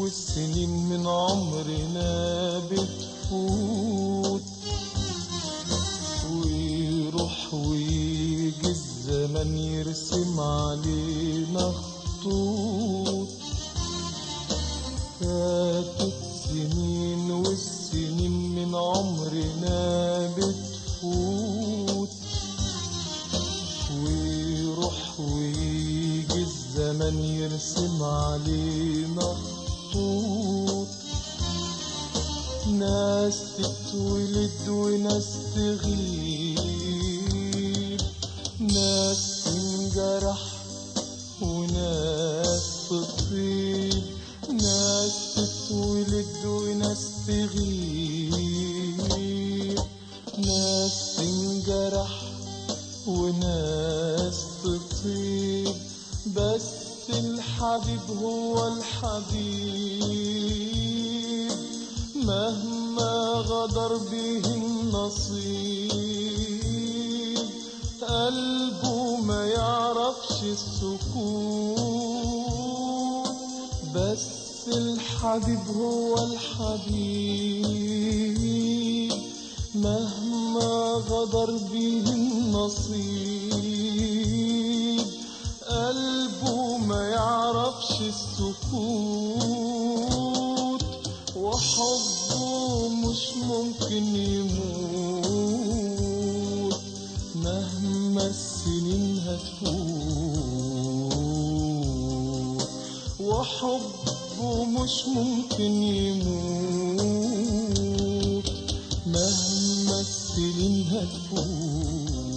والسنين من عمرنا بتفوت ويروح ويجي الزمن يرسم علينا خطوط فاتت سنين والسنين من عمرنا بتفوت ويروح ويجي الزمن يرسم علينا خطوط ناس تتولد وناس تغيب ناس تنجرح وناس تطيب ناس تتولد وناس تغيب ناس تنجرح وناس تطيب بس الحبيب هو الحبيب مهما غدر به النصيب قلبه ما يعرفش السكوت بس الحبيب هو الحبيب مهما غدر به النصيب قلبه ما يعرفش السكوت وحبه مش ممكن يموت مهما السنين هتفوت وحبه مش ممكن يموت مهما السنين هتفوت